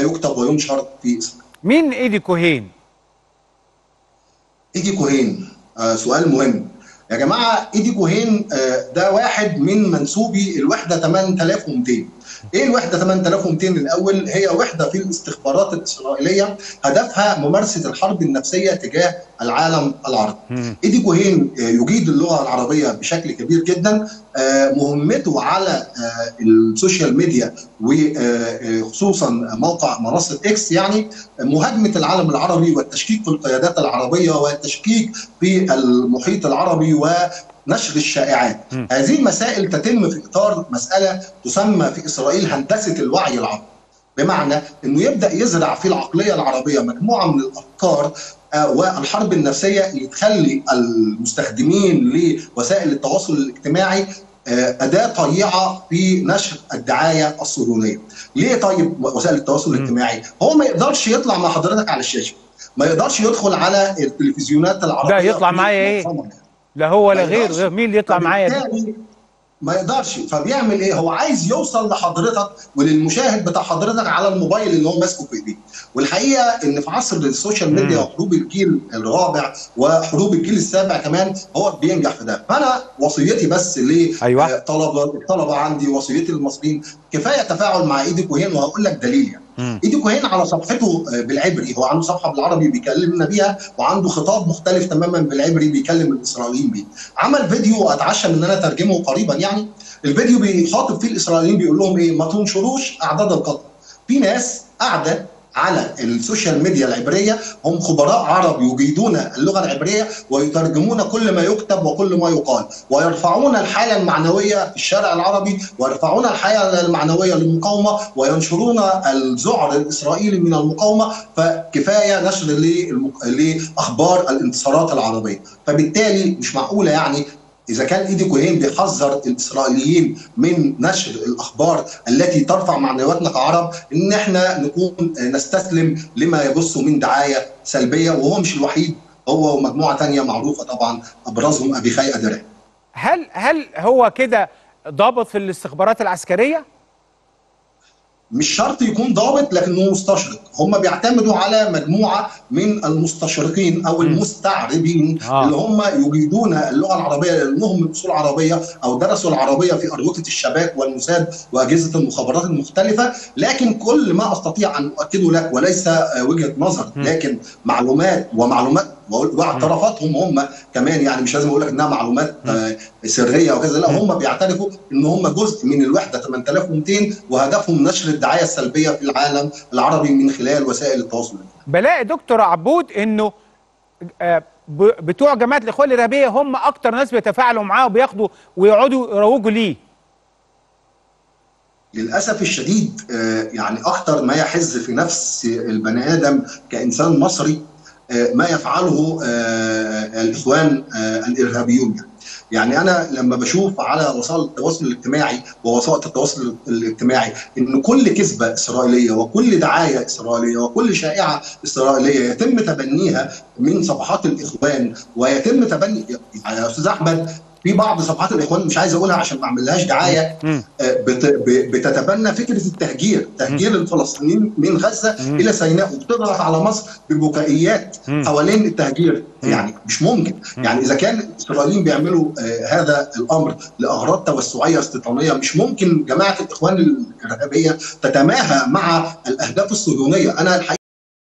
يكتب وينشر في اسرائيل. مين ايدي كوهين؟ ايدي كوهين آه سؤال مهم يا جماعه ايدي كوهين آه ده واحد من منسوبي الوحده 8200 ايه الوحده 8200 الاول هي وحده في الاستخبارات الاسرائيليه هدفها ممارسه الحرب النفسيه تجاه العالم العربي ايدي كوهين آه يجيد اللغه العربيه بشكل كبير جدا آه مهمته على آه السوشيال ميديا وخصوصا موقع منصه اكس يعني مهاجمه العالم العربي والتشكيك في القيادات العربيه والتشكيك في المحيط العربي ونشر الشائعات م. هذه المسائل تتم في اطار مساله تسمى في اسرائيل هندسه الوعي العربي بمعنى انه يبدا يزرع في العقليه العربيه مجموعه من الافكار والحرب النفسيه اللي تخلي المستخدمين لوسائل التواصل الاجتماعي اداه طيعه في نشر الدعايه الصهيونيه. ليه طيب وسائل التواصل الاجتماعي؟ هو ما يقدرش يطلع مع حضرتك على الشاشه. ما يقدرش يدخل على التلفزيونات العربيه ده يطلع معايا ايه؟ لا هو ولا غير مين اللي يطلع معايا ما يقدرش فبيعمل ايه هو عايز يوصل لحضرتك وللمشاهد بتاع حضرتك على الموبايل اللي هو ماسكه في ايديه والحقيقه ان في عصر السوشيال ميديا وحروب الجيل الرابع وحروب الجيل السابع كمان هو بينجح في ده فانا وصيتي بس لطلبه أيوة. الطلبه عندي وصيتي للمصريين كفايه تفاعل مع ايدي كوهين وهقول لك دليل يعني ايدي كوهين على صفحته بالعبري هو عنده صفحه بالعربي بيكلمنا بيها وعنده خطاب مختلف تماما بالعبري بيكلم الاسرائيليين بيه عمل فيديو اتعشى ان انا اترجمه قريبا يعني الفيديو بيخاطب فيه الاسرائيليين بيقول لهم ايه ما تنشروش اعداد القتل في ناس قاعده على السوشيال ميديا العبريه هم خبراء عرب يجيدون اللغه العبريه ويترجمون كل ما يكتب وكل ما يقال ويرفعون الحاله المعنويه في الشارع العربي ويرفعون الحاله المعنويه للمقاومه وينشرون الذعر الاسرائيلي من المقاومه فكفايه نشر لاخبار الانتصارات العربيه فبالتالي مش معقوله يعني اذا كان ايدي كوهين بيحذر الاسرائيليين من نشر الاخبار التي ترفع معنوياتنا كعرب ان احنا نكون نستسلم لما يبث من دعايه سلبيه وهو مش الوحيد هو ومجموعه ثانيه معروفه طبعا ابرزهم ابيخاي ادري هل هل هو كده ضابط في الاستخبارات العسكريه؟ مش شرط يكون ضابط لكنه مستشرق هم بيعتمدوا على مجموعه من المستشرقين او المستعربين آه. اللي هم يجيدون اللغه العربيه لانهم من اصول عربيه او درسوا العربيه في اروقه الشباك والموساد واجهزه المخابرات المختلفه لكن كل ما استطيع ان اؤكده لك وليس وجهه نظر لكن معلومات ومعلومات واعترافاتهم هم كمان يعني مش لازم اقول لك انها معلومات سريه وكذا لا هم بيعترفوا ان هم جزء من الوحده 8200 وهدفهم نشر الدعايه السلبيه في العالم العربي من خلال وسائل التواصل بلاقي دكتور عبود انه بتوع جماعه الاخوان الارهابيه هم اكتر ناس بيتفاعلوا معاه وبياخدوا ويقعدوا يروجوا ليه للاسف الشديد يعني اكتر ما يحز في نفس البني ادم كانسان مصري ما يفعله الاخوان الارهابيون يعني. يعني انا لما بشوف على وسائل التواصل الاجتماعي ووسائط التواصل الاجتماعي ان كل كذبه اسرائيليه وكل دعايه اسرائيليه وكل شائعه اسرائيليه يتم تبنيها من صفحات الاخوان ويتم تبني يا استاذ احمد في بعض صفحات الاخوان مش عايز اقولها عشان ما اعملهاش دعايه بتتبنى فكره التهجير تهجير الفلسطينيين من غزه الى سيناء وبتضغط على مصر ببكائيات حوالين التهجير يعني مش ممكن يعني اذا كان الاسرائيليين بيعملوا هذا الامر لاغراض توسعيه استيطانيه مش ممكن جماعه الاخوان الارهابيه تتماهى مع الاهداف الصهيونيه انا الحقيقه